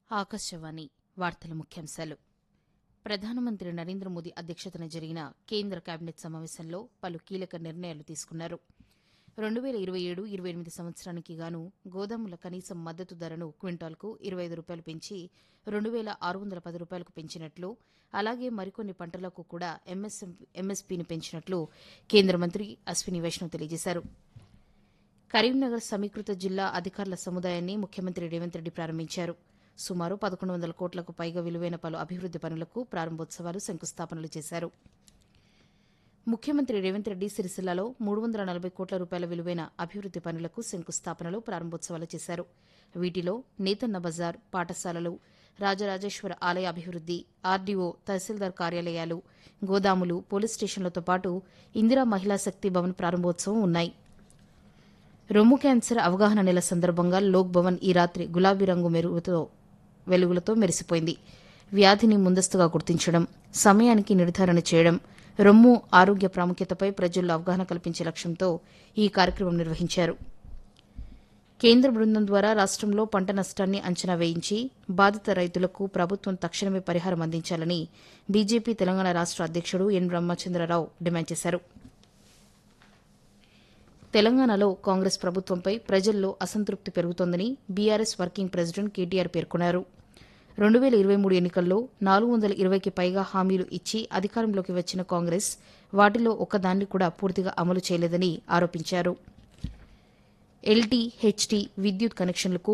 ఆకాశవాణి వార్తల ముఖ్యాంశాలు ప్రధానమంత్రి నరేంద్ర మోదీ అధ్యక్షతన జరిగిన కేంద్ర కేబినెట్ సమావేశంలో పలు కీలక నిర్ణయాలు తీసుకున్నారు రెండు వేల ఇరవై ఏడు ఇరవై ఎనిమిది సంవత్సరానికి గాను గోదాముల కనీస మద్దతు ధరను క్వింటాల్కు ఇరవై ఐదు రూపాయలు పెంచి రెండు వేల ఆరు వందల పది రూపాయలకు పెంచినట్లు అలాగే మరికొన్ని పంటలకు కూడా ఎంఎస్పీని పెంచినట్లు కేంద్ర మంత్రి అశ్విని వైష్ణవ్ తెలియజేశారు కరీంనగర్ సమీకృత జిల్లా అధికారుల సముదాయాన్ని ముఖ్యమంత్రి రేవంత్ రెడ్డి ప్రారంభించారు సుమారు పదకొండు వందల కోట్లకు పైగా విలువైన పలు అభివృద్ది పనులకు ప్రారంభోత్సవాలు శంకుస్థాపనలు చేశారు ముఖ్యమంత్రి రేవంత్ రెడ్డి సిరిసిల్లలో మూడు వందల నలభై కోట్ల రూపాయల విలువైన అభివృద్ది పనులకు శంకుస్థాపనలు ప్రారంభోత్సవాలు చేశారు వీటిలో నేతన్న బజార్ పాఠశాలలు రాజరాజేశ్వర ఆలయ అభివృద్ది ఆర్డీఓ తహసీల్దార్ కార్యాలయాలు గోదాములు పోలీస్ స్టేషన్లతో పాటు ఇందిరా మహిళా శక్తి భవన్ ప్రారంభోత్సవం ఉన్నాయి రొమ్ము క్యాన్సర్ అవగాహన నెల సందర్భంగా లోక్ భవన్ ఈ రాత్రి గులాబీ రంగు మెరుగుతో వెలుగులతో మెరిసిపోయింది వ్యాధిని ముందస్తుగా గుర్తించడం సమయానికి నిర్ధారణ చేయడం రొమ్ము ఆరోగ్య ప్రాముఖ్యతపై ప్రజల్లో అవగాహన కల్పించే లక్ష్యంతో ఈ కార్యక్రమం నిర్వహించారు కేంద్ర బృందం ద్వారా రాష్టంలో పంట నష్టాన్ని అంచనా వేయించి బాధిత రైతులకు ప్రభుత్వం తక్షణమే పరిహారం అందించాలని బీజేపీ తెలంగాణ రాష్ట అధ్యక్షుడు ఎన్ బ్రహ్మచంద్రరావు డిమాండ్ చేశారు తెలంగాణలో కాంగ్రెస్ ప్రభుత్వంపై ప్రజల్లో అసంతృప్తి పెరుగుతోందని బీఆర్ఎస్ వర్కింగ్ ప్రెసిడెంట్ కేటీఆర్ పేర్కొన్నారు రెండు వేల ఇరవై మూడు ఎన్నికల్లో నాలుగు వందల ఇరవైకి పైగా హామీలు ఇచ్చి అధికారంలోకి వచ్చిన కాంగ్రెస్ వాటిలో ఒక్కదాన్ని కూడా పూర్తిగా అమలు చేయలేదని ఆరోపించారు ఎల్టీ హెచ్టీ విద్యుత్ కనెక్షన్లకు